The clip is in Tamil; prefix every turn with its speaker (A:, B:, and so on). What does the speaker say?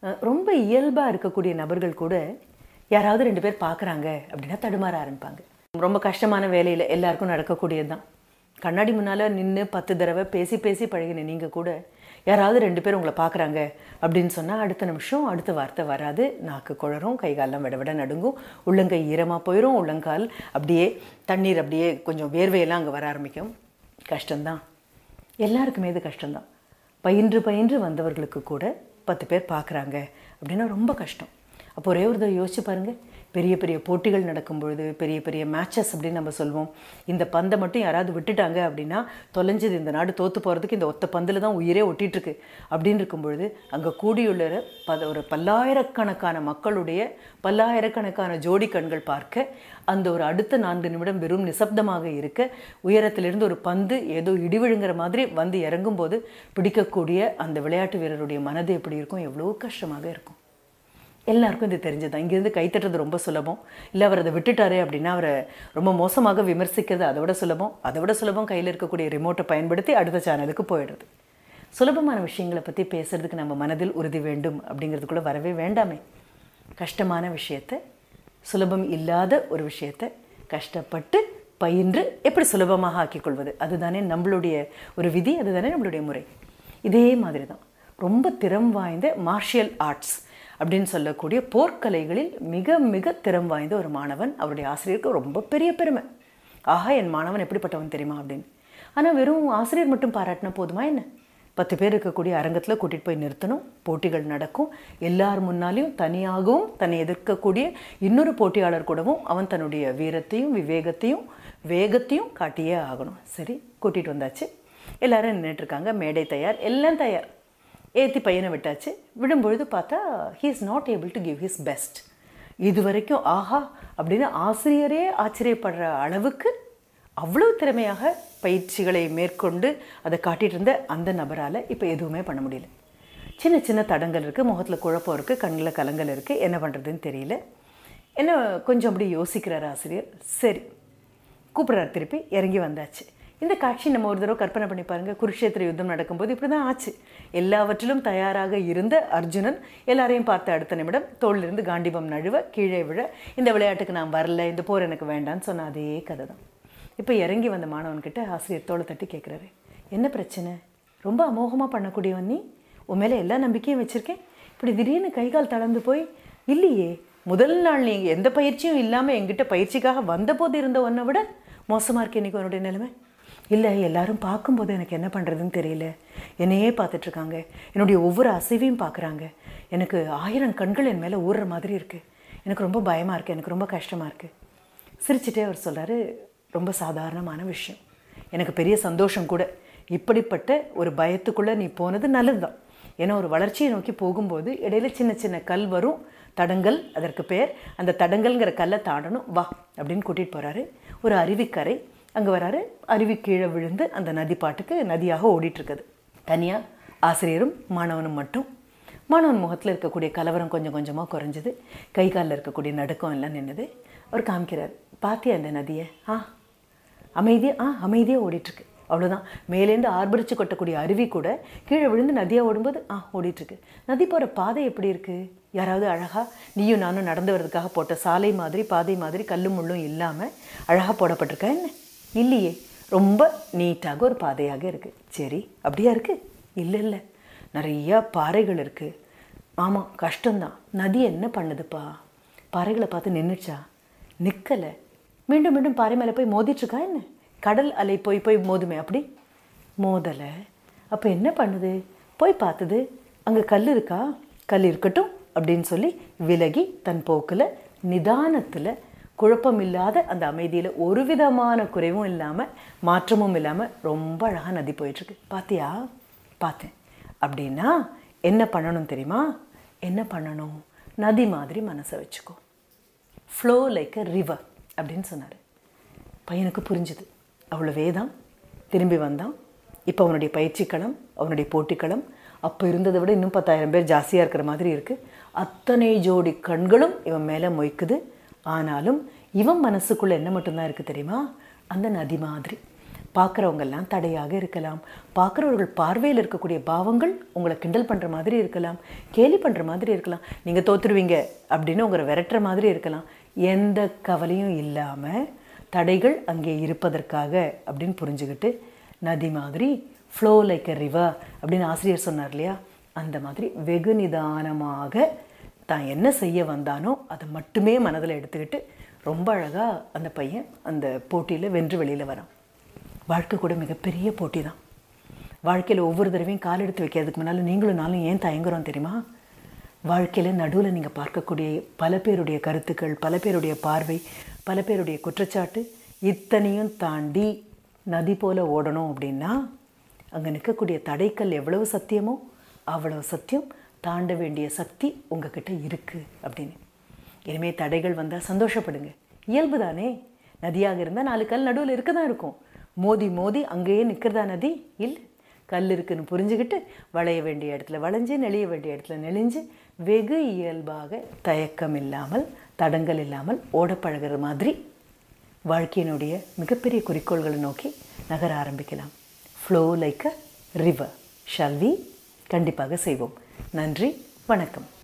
A: அஹ், ரொம்ப இயல்பாக இருக்கக்கூடிய நபர்கள் கூட யாராவது ரெண்டு பேர் பார்க்குறாங்க அப்படின்னா தடுமாற ஆரம்பிப்பாங்க ரொம்ப கஷ்டமான வேலையில் எல்லாருக்கும் நடக்கக்கூடியது தான் கண்ணாடி முன்னால் நின்று பத்து தடவை பேசி பேசி பழகின நீங்கள் கூட யாராவது ரெண்டு பேர் உங்களை பார்க்குறாங்க அப்படின்னு சொன்னால் அடுத்த நிமிஷம் அடுத்த வார்த்தை வராது நாக்கு குழறும் கை காலெல்லாம் விட விட நடுங்கும் உள்ளங்கை ஈரமாக போயிடும் உள்ளங்கால் அப்படியே தண்ணீர் அப்படியே கொஞ்சம் வேர்வையெல்லாம் அங்கே வர ஆரம்பிக்கும் கஷ்டம்தான் எல்லாருக்குமே இது கஷ்டம்தான் பயின்று பயின்று வந்தவர்களுக்கு கூட பத்து பேர் பார்க்குறாங்க அப்படின்னா ரொம்ப கஷ்டம் அப்போ ஒரே ஒரு தடவை யோசிச்சு பாருங்கள் பெரிய பெரிய போட்டிகள் நடக்கும் பொழுது பெரிய பெரிய மேட்சஸ் அப்படின்னு நம்ம சொல்லுவோம் இந்த பந்தை மட்டும் யாராவது விட்டுட்டாங்க அப்படின்னா தொலைஞ்சது இந்த நாடு தோற்று போகிறதுக்கு இந்த ஒத்த பந்தில் தான் உயிரே ஒட்டிகிட்ருக்கு அப்படின்னு இருக்கும் பொழுது அங்கே கூடியுள்ள பத ஒரு பல்லாயிரக்கணக்கான மக்களுடைய பல்லாயிரக்கணக்கான ஜோடி கண்கள் பார்க்க அந்த ஒரு அடுத்த நான்கு நிமிடம் வெறும் நிசப்தமாக இருக்க உயரத்திலிருந்து ஒரு பந்து ஏதோ இடிவிழுங்கிற மாதிரி வந்து இறங்கும்போது பிடிக்கக்கூடிய அந்த விளையாட்டு வீரருடைய மனது எப்படி இருக்கும் எவ்வளோ கஷ்டமாக இருக்கும் எல்லாருக்கும் இது தெரிஞ்சதுதான் இங்கேருந்து கைத்தட்டுறது ரொம்ப சுலபம் இல்லை அவர் அதை விட்டுட்டாரு அப்படின்னா அவரை ரொம்ப மோசமாக விமர்சிக்கிறது அதை விட சுலபம் அதை விட சுலபம் கையில் இருக்கக்கூடிய ரிமோட்டை பயன்படுத்தி அடுத்த சேனலுக்கு போயிடுறது சுலபமான விஷயங்களை பற்றி பேசுறதுக்கு நம்ம மனதில் உறுதி வேண்டும் அப்படிங்கிறதுக்குள்ள வரவே வேண்டாமே கஷ்டமான விஷயத்தை சுலபம் இல்லாத ஒரு விஷயத்தை கஷ்டப்பட்டு பயின்று எப்படி சுலபமாக ஆக்கிக்கொள்வது அதுதானே நம்மளுடைய ஒரு விதி அதுதானே நம்மளுடைய முறை இதே மாதிரி தான் ரொம்ப திறம் வாய்ந்த மார்ஷியல் ஆர்ட்ஸ் அப்படின்னு சொல்லக்கூடிய போர்க்கலைகளில் மிக மிக திறம் வாய்ந்த ஒரு மாணவன் அவருடைய ஆசிரியருக்கு ரொம்ப பெரிய பெருமை ஆஹா என் மாணவன் எப்படிப்பட்டவன் தெரியுமா அப்படின்னு ஆனால் வெறும் ஆசிரியர் மட்டும் பாராட்டினா போதுமா என்ன பத்து பேர் இருக்கக்கூடிய அரங்கத்தில் கூட்டிகிட்டு போய் நிறுத்தணும் போட்டிகள் நடக்கும் எல்லார் முன்னாலையும் தனியாகவும் தன்னை எதிர்க்கக்கூடிய இன்னொரு போட்டியாளர் கூடவும் அவன் தன்னுடைய வீரத்தையும் விவேகத்தையும் வேகத்தையும் காட்டியே ஆகணும் சரி கூட்டிகிட்டு வந்தாச்சு எல்லாரும் நின்றுட்டு இருக்காங்க மேடை தயார் எல்லாம் தயார் ஏற்றி பையனை விட்டாச்சு விடும்பொழுது பார்த்தா he is not able to give his best இது வரைக்கும் ஆஹா அப்படின்னு ஆசிரியரே ஆச்சரியப்படுற அளவுக்கு அவ்வளவு திறமையாக பயிற்சிகளை மேற்கொண்டு அதை காட்டிட்டு இருந்த அந்த நபரால் இப்போ எதுவுமே பண்ண முடியல சின்ன சின்ன தடங்கள் இருக்குது முகத்தில் குழப்பம் இருக்குது கண்ணில் கலங்கல் இருக்குது என்ன பண்ணுறதுன்னு தெரியல என்ன கொஞ்சம் அப்படி யோசிக்கிறார் ஆசிரியர் சரி கூப்பிட்றாரு திருப்பி இறங்கி வந்தாச்சு இந்த காட்சி நம்ம ஒரு தடவை கற்பனை பண்ணி பாருங்கள் குருஷேத்திர யுத்தம் நடக்கும்போது இப்படி தான் ஆச்சு எல்லாவற்றிலும் தயாராக இருந்த அர்ஜுனன் எல்லாரையும் பார்த்த அடுத்த நிமிடம் தோளிலிருந்து காண்டிபம் நழுவ கீழே விழ இந்த விளையாட்டுக்கு நான் வரல இந்த போர் எனக்கு வேண்டான்னு சொன்ன அதே கதை தான் இப்போ இறங்கி வந்த மாணவன்கிட்ட ஆசிரியர் தோளை தட்டி கேட்குறாரு என்ன பிரச்சனை ரொம்ப அமோகமாக பண்ணக்கூடியவன் நீ உன் மேலே எல்லா நம்பிக்கையும் வச்சுருக்கேன் இப்படி திடீர்னு கை கால் தளர்ந்து போய் இல்லையே முதல் நாள் நீ எந்த பயிற்சியும் இல்லாமல் எங்கிட்ட பயிற்சிக்காக வந்தபோது இருந்த உன்னை விட மோசமாக இருக்கு இன்றைக்கி உன்னுடைய நிலைமை இல்லை எல்லாரும் பார்க்கும்போது எனக்கு என்ன பண்ணுறதுன்னு தெரியல என்னையே பார்த்துட்ருக்காங்க என்னுடைய ஒவ்வொரு அசைவையும் பார்க்குறாங்க எனக்கு ஆயிரம் கண்கள் என் மேலே ஊறுற மாதிரி இருக்குது எனக்கு ரொம்ப பயமாக இருக்குது எனக்கு ரொம்ப கஷ்டமாக இருக்குது சிரிச்சிட்டே அவர் சொல்கிறாரு ரொம்ப சாதாரணமான விஷயம் எனக்கு பெரிய சந்தோஷம் கூட இப்படிப்பட்ட ஒரு பயத்துக்குள்ளே நீ போனது நல்லது தான் ஏன்னா ஒரு வளர்ச்சியை நோக்கி போகும்போது இடையில சின்ன சின்ன கல் வரும் தடங்கல் அதற்கு பேர் அந்த தடங்கல்ங்கிற கல்லை தாண்டணும் வா அப்படின்னு கூட்டிகிட்டு போகிறாரு ஒரு அருவிக்கரை அங்கே வராரு அருவி கீழே விழுந்து அந்த நதி பாட்டுக்கு நதியாக ஓடிட்டுருக்குது தனியாக ஆசிரியரும் மாணவனும் மட்டும் மாணவன் முகத்தில் இருக்கக்கூடிய கலவரம் கொஞ்சம் கொஞ்சமாக குறைஞ்சது கை காலில் இருக்கக்கூடிய நடுக்கம் எல்லாம் நின்றுது அவர் காமிக்கிறார் பாத்தியா அந்த நதியை ஆ அமைதியாக ஆ அமைதியாக ஓடிட்டுருக்கு அவ்வளோதான் மேலேருந்து ஆர்ப்பரிச்சு கொட்டக்கூடிய அருவி கூட கீழே விழுந்து நதியாக ஓடும்போது ஆ ஓடிட்டுருக்கு நதி போகிற பாதை எப்படி இருக்குது யாராவது அழகாக நீயும் நானும் நடந்து வர்றதுக்காக போட்ட சாலை மாதிரி பாதை மாதிரி கல்லும் முள்ளும் இல்லாமல் அழகாக போடப்பட்டிருக்கா என்ன இல்லையே ரொம்ப நீட்டாக ஒரு பாதையாக இருக்குது சரி அப்படியா இருக்குது இல்லை இல்லை நிறையா பாறைகள் இருக்குது ஆமாம் கஷ்டம்தான் நதி என்ன பண்ணுதுப்பா பாறைகளை பார்த்து நின்றுச்சா நிற்கலை மீண்டும் மீண்டும் பாறை மேலே போய் மோதிட்டுருக்கா என்ன கடல் அலை போய் போய் மோதுமே அப்படி மோதலை அப்போ என்ன பண்ணுது போய் பார்த்தது அங்கே கல் இருக்கா கல் இருக்கட்டும் அப்படின்னு சொல்லி விலகி தன் போக்கில் நிதானத்தில் குழப்பம் இல்லாத அந்த அமைதியில் ஒரு விதமான குறைவும் இல்லாமல் மாற்றமும் இல்லாமல் ரொம்ப அழகாக நதி போயிட்டுருக்கு பார்த்தியா பார்த்தேன் அப்படின்னா என்ன பண்ணணும் தெரியுமா என்ன பண்ணணும் நதி மாதிரி மனசை வச்சுக்கோ ஃப்ளோ லைக் அ ரிவர் அப்படின்னு சொன்னார் பையனுக்கு புரிஞ்சுது அவ்வளவே தான் திரும்பி வந்தான் இப்போ அவனுடைய பயிற்சிக்களம் அவனுடைய போட்டிக்களம் அப்போ இருந்ததை விட இன்னும் பத்தாயிரம் பேர் ஜாஸ்தியாக இருக்கிற மாதிரி இருக்குது அத்தனை ஜோடி கண்களும் இவன் மேலே மொய்க்குது ஆனாலும் இவன் மனசுக்குள்ளே என்ன மட்டும்தான் இருக்குது தெரியுமா அந்த நதி மாதிரி பார்க்குறவங்கெல்லாம் தடையாக இருக்கலாம் பார்க்குறவர்கள் பார்வையில் இருக்கக்கூடிய பாவங்கள் உங்களை கிண்டல் பண்ணுற மாதிரி இருக்கலாம் கேலி பண்ணுற மாதிரி இருக்கலாம் நீங்கள் தோத்துருவீங்க அப்படின்னு உங்களை விரட்டுற மாதிரி இருக்கலாம் எந்த கவலையும் இல்லாமல் தடைகள் அங்கே இருப்பதற்காக அப்படின்னு புரிஞ்சுக்கிட்டு நதி மாதிரி ஃப்ளோ லைக் எ ரிவர் அப்படின்னு ஆசிரியர் சொன்னார் இல்லையா அந்த மாதிரி வெகு நிதானமாக தான் என்ன செய்ய வந்தானோ அதை மட்டுமே மனதில் எடுத்துக்கிட்டு ரொம்ப அழகாக அந்த பையன் அந்த போட்டியில் வென்று வெளியில் வரான் வாழ்க்கை கூட மிகப்பெரிய போட்டி தான் வாழ்க்கையில் ஒவ்வொரு தடவையும் கால் எடுத்து வைக்கிறதுக்கு முன்னால் நீங்களும் நானும் ஏன் தயங்குறோம் தெரியுமா வாழ்க்கையில் நடுவில் நீங்கள் பார்க்கக்கூடிய பல பேருடைய கருத்துக்கள் பல பேருடைய பார்வை பல பேருடைய குற்றச்சாட்டு இத்தனையும் தாண்டி நதி போல் ஓடணும் அப்படின்னா அங்கே நிற்கக்கூடிய தடைக்கல் எவ்வளவு சத்தியமோ அவ்வளவு சத்தியம் தாண்ட வேண்டிய சக்தி உங்ககிட்ட இருக்குது அப்படின்னு இனிமேல் தடைகள் வந்தால் சந்தோஷப்படுங்க இயல்பு தானே நதியாக இருந்தால் நாலு கல் நடுவில் இருக்க தான் இருக்கும் மோதி மோதி அங்கேயே நிற்கிறதா நதி இல்லை கல் இருக்குன்னு புரிஞ்சுக்கிட்டு வளைய வேண்டிய இடத்துல வளைஞ்சு நெளிய வேண்டிய இடத்துல நெளிஞ்சு வெகு இயல்பாக தயக்கம் இல்லாமல் தடங்கள் இல்லாமல் ஓட பழகிற மாதிரி வாழ்க்கையினுடைய மிகப்பெரிய குறிக்கோள்களை நோக்கி நகர ஆரம்பிக்கலாம் flow like a river shall we கண்டிப்பாக செய்வோம் நன்றி வணக்கம்